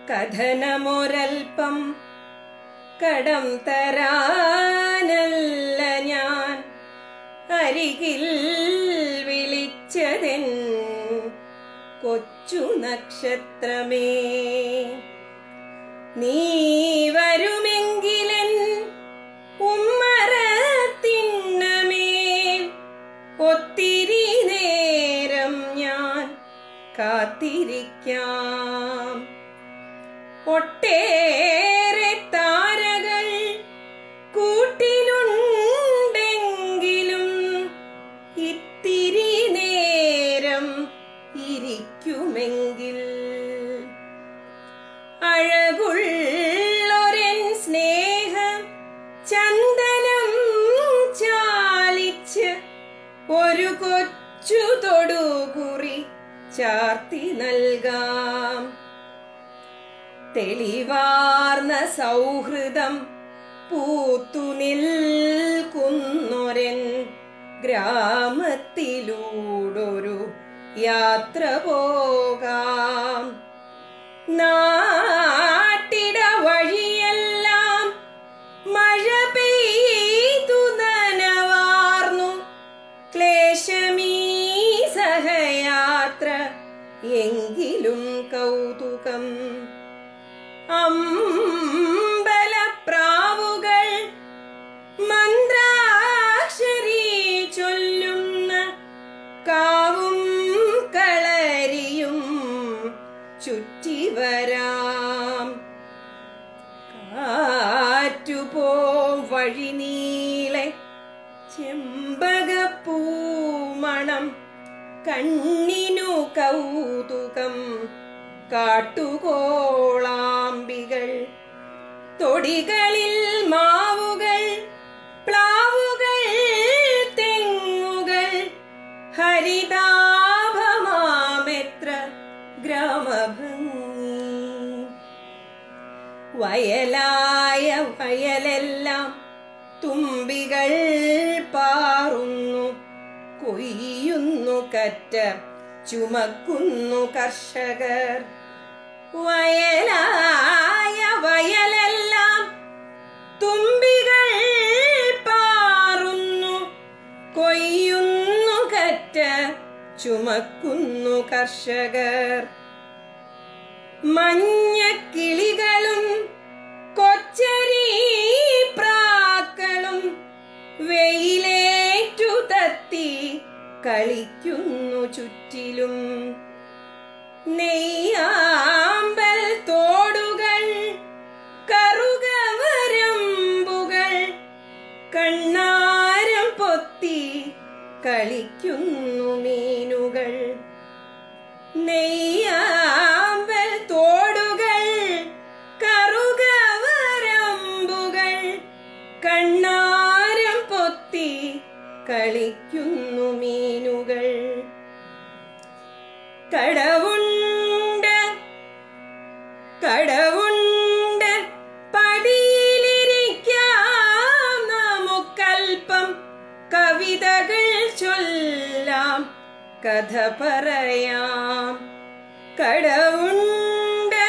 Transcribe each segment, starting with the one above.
കഥനമൊരൽപ്പം കടം തരാനല്ല ഞാൻ അരികിൽ വിളിച്ചതെൻ കൊച്ചു നക്ഷത്രമേ നീ വരുമെങ്കിലൻ ഉമ്മറത്തിണ്ണമേൽ ഒത്തിരി നേരം ഞാൻ കാത്തിരിക്കാം ഒട്ടേറെ താരകൾ കൂട്ടിലുണ്ടെങ്കിലും ഇത്തിരി നേരം ഇരിക്കുമെങ്കിൽ അഴകുള്ളൊരൻ സ്നേഹം ചന്ദനം ചാലിച്ച് ഒരു കൊച്ചു തൊടുകുറി ചാർത്തി നൽകാം തെളിവാർന്ന സൗഹൃദം പൂത്തു നിൽക്കുന്നൊരൻ ഗ്രാമത്തിലൂടൊരു യാത്ര പോകാം നാട്ടിട വഴിയെല്ലാം മഴ പെയ്തു നനവാർന്നു ക്ലേശമീ സഹയാത്ര എങ്കിലും കൗതുകം അമ്പലപ്രാവുകൾ മന്ത്രാക്ഷരി ചൊല്ലുന്ന കാവും കളരിയും ചുറ്റി വരാം കാറ്റുപോം വഴി നീളെ ചെമ്പകപ്പൂമണം കണ്ണിനു കൗതുകം കാട്ടുകോളാമ്പികൾ തൊടികളിൽ മാവുകൾ പ്ലാവുകൾ തെങ്ങുകൾ ഹരിതാഭമാമെത്ര ഗ്രാമഭംഗി വയലായ വയലെല്ലാം തുമ്പികൾ പാറുന്നു കൊയ്യുന്നു കറ്റ ചുമക്കുന്നു കർഷകർ വയലായ വയലെല്ലാം തുമ്പികൾ പാറുന്നു കൊയ്യുന്നു കറ്റ ചുമക്കുന്നു കർഷകർ മഞ്ഞക്കിളികളും കൊച്ചരി പ്രാക്കളും വെയിലേറ്റു തത്തി കളിക്കുന്നു ചുറ്റിലും നെയ്യാമ്പൽ തോടുകൾ കറുകവരമ്പുകൾ കണ്ണാരം പൊത്തി കളിക്കുന്നു മീനുകൾ നെയ്യാമ്പൽ തോടുകൾ കറുകവരമ്പുകൾ കണ്ണാരം പൊത്തി കളിക്കുന്നു മീനുകൾ കടവുണ്ട് കടവുണ്ട് പടിയിലിരിക്കാം നമുക്കൽപ്പം കവിതകൾ ചൊല്ലാം കഥ പറയാം കടവുണ്ട്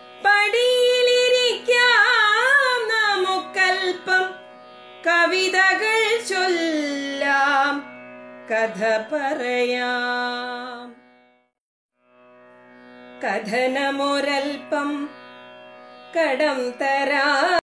പടിയിലിരിക്കാം നമുക്കൽപ്പം കവിതകൾ ചൊല്ലാം കഥ പറയാം കഥനമൊരൽപ്പം കടം തരാ